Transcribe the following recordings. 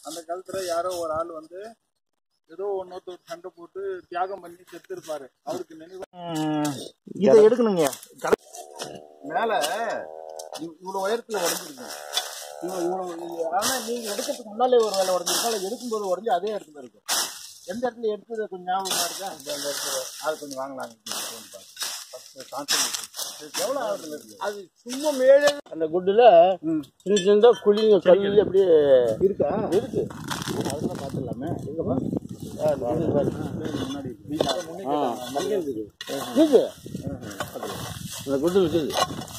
அந்த காலத்துல யாரோ ஒரு ஆள் வந்து ஏதோ ஒன்னொருத்தர் சண்டை போட்டு தியாகம் பண்ணி செத்து இருப்பாரு அவருக்கு நினைவு இதை எடுக்கணுங்க மேல இவ்- இவ்வளவு உயரத்துல உடஞ்சிருக்கு இவ்வளவு இவ்வளவு ஆனா நீங்க எடுக்கிறதுக்கு முன்னாலே ஒரு வேலை உடஞ்சிருக்கா இல்லை எடுக்கும்போது உடஞ்சி அதே இடத்துல இருக்கும் எந்த இடத்துல எடுத்தது கொஞ்சம் ஞாபகமா இருக்கா இந்த அந்த இடத்துல அது கொஞ்சம் வாங்கலாங்க எவ்வளவு ஆழத்துல இருக்கு அது சும்மா மேலே அந்த குட்டுல சின்ன சின்னதா குழிங்க கல் அப்படியே இருக்கா இருக்கு அதெல்லாம் பார்த்துடலாமே எங்க பாருங்க ஆ, இந்த வீடு பாருங்க. முன்னாடி இருக்கு. ஆ, அங்கே இருக்குது இருக்குது அந்த குட்டு இருக்குது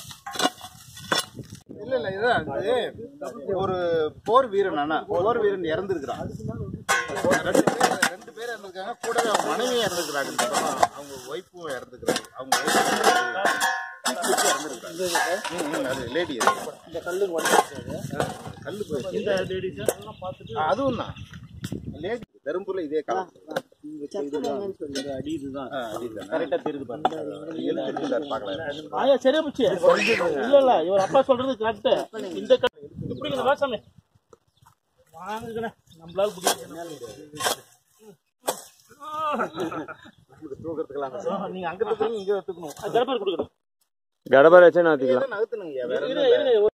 இல்ல இல்ல இதுதான் இது ஒரு போர் வீரன் அண்ணா போர் வீரன் இறந்துருக்கிறான் ரெண்டு பேர் ரெண்டு பேர் இறந்துருக்காங்க கூடவே அவங்க மனைவி இறந்துருக்கிறாங்க இந்த பக்கம் அவங்க ஒய்ஃபும் இறந்துருக்கிறாங்க அவங்க wife இறந்துருக்காங்க ம், ம், அது லேடி இந்த கல்லு கல்லு போயிடுச்சு இந்த லேடிஸ் எல்லாம் பார்த்துட்டு ஆ, அதுவும் தான் லேடி தரும்பூர்ல இதே காலம் அடி இதுதான் கரெக்டா தெரியுது பாருங்க எழுத்து இருக்கு சார் பார்க்கலாம் ஆயா சரியா போச்சு இல்ல இல்ல இவர் அப்பா சொல்றது கரெக்ட் இந்த கல் இது பிடிக்கணும் வா சாமி வாங்குங்கண்ணே நம்மளால முடியும் நீங்க அங்க எடுத்துக்கணும் இங்க எடுத்துக்கணும் கடப்பார் கொடுக்கணும் கடப்பாரை வச்சா நாத்திக்கலாம் இதெல்லாம் நகர்த்துனுங்க வேற இருங்க ஒண்ணும் இல்ல. இருங்க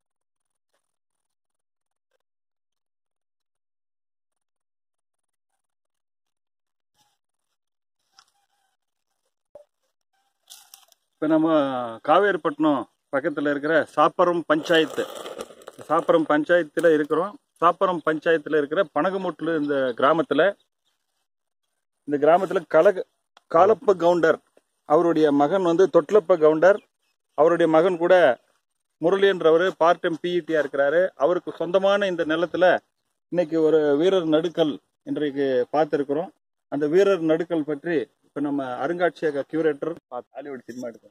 இப்போ நம்ம காவேரிப்பட்டினம் பக்கத்தில் இருக்கிற சாப்பரம் பஞ்சாயத்து சாப்பரம் பஞ்சாயத்தில் இருக்கிறோம் சாப்பரம் பஞ்சாயத்தில் இருக்கிற பனகமுட்டில் இந்த கிராமத்தில் இந்த கிராமத்தில் கலக காலப்ப கவுண்டர் அவருடைய மகன் வந்து தொட்லப்ப கவுண்டர் அவருடைய மகன் கூட முரளின்றவர் பார்ட் டைம் பிஇடியா இருக்கிறாரு அவருக்கு சொந்தமான இந்த நிலத்துல இன்னைக்கு ஒரு வீரர் நடுக்கல் இன்றைக்கு பார்த்துருக்கிறோம் அந்த வீரர் நடுக்கல் பற்றி இப்போ நம்ம அருங்காட்சியக கியூரேட்டர் ஹாலிவுட் சினிமா எடுக்கும்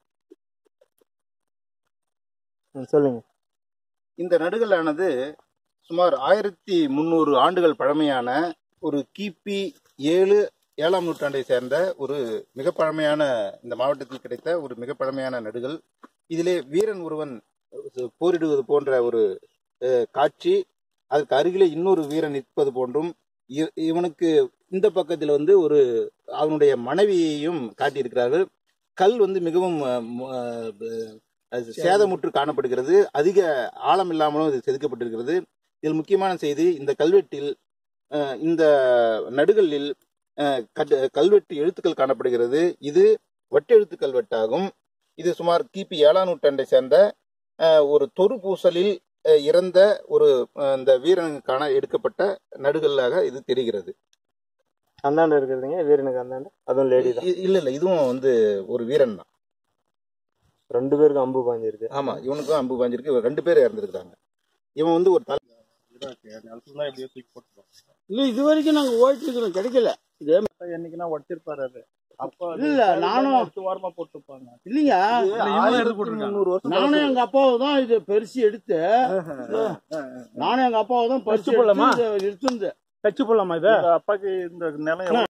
சொல்லுங்க இந்த நடுகலானது சுமார் ஆயிரத்தி முந்நூறு ஆண்டுகள் பழமையான ஒரு கிபி ஏழு ஏழாம் நூற்றாண்டை சேர்ந்த ஒரு மிக பழமையான இந்த மாவட்டத்தில் கிடைத்த ஒரு மிக பழமையான நடுகள் இதிலே வீரன் ஒருவன் போரிடுவது போன்ற ஒரு அஹ், காட்சி அதற்கு அருகிலே இன்னொரு வீரன் நிற்பது போன்றும் இ- இவனுக்கு இந்த பக்கத்தில் வந்து ஒரு அவனுடைய மனைவியையும் காட்டியிருக்கிறார்கள் கல் வந்து மிகவும் அஹ், ம- அஹ், அது சேதமுற்று காணப்படுகிறது அதிக ஆழம் இல்லாமலும் இது செதுக்கப்பட்டிருக்கிறது இதில் முக்கியமான செய்தி இந்த கல்வெட்டில் அஹ், இந்த நடுகளில் அஹ், கட்- கல்வெட்டு எழுத்துக்கள் காணப்படுகிறது இது வட்டெழுத்து கல்வெட்டாகும் இது சுமார் கிபி ஏழாம் நூற்றாண்டை சேர்ந்த அஹ், ஒரு தொரு பூசலில் அஹ், இறந்த ஒரு அஹ், இந்த வீரனுக்கான எடுக்கப்பட்ட நடுகல்லாக இது தெரிகிறது அந்தாண்ட இருக்கிறதுங்க வீரனுக்கு அந்தாண்ட அதுவும் லேடி தான் இ- இல்ல இல்ல இதுவும் வந்து ஒரு வீரன் தான் ரெண்டு பேருக்கும் அம்பு பாஞ்சிருக்கு ஆமா இவனுக்கும் அம்பு பாஞ்சிருக்கு இவன் ரெண்டு பேர் இறந்துருக்காங்க இவன் வந்து ஒரு தலை எப்படியோ தூக்கி போட்டுருவோம் இல்ல இது வரைக்கும் நாங்க ஓடிட்டு இருக்கிறோம் கிடைக்கல என்னைக்குன்னா உடச்சிருப்பாரு அது அப்ப இல்ல, நானும்- அடுத்து வாரமா போட்டுருப்பாங்க இல்லைங்க ஆயிரத்தி முந்நூறு வருஷம் நானும் எங்க அப்பாவை தான் இது பெருசு எடுத்து நானும் எங்க அப்பாவை தான் பறிச்சு போடலாமா? எடுத்து எடுத்திருந்தேன் தச்சு போடலாமா இதை இந்த அப்பாக்கு இந்த நிலம் எவ்வளவு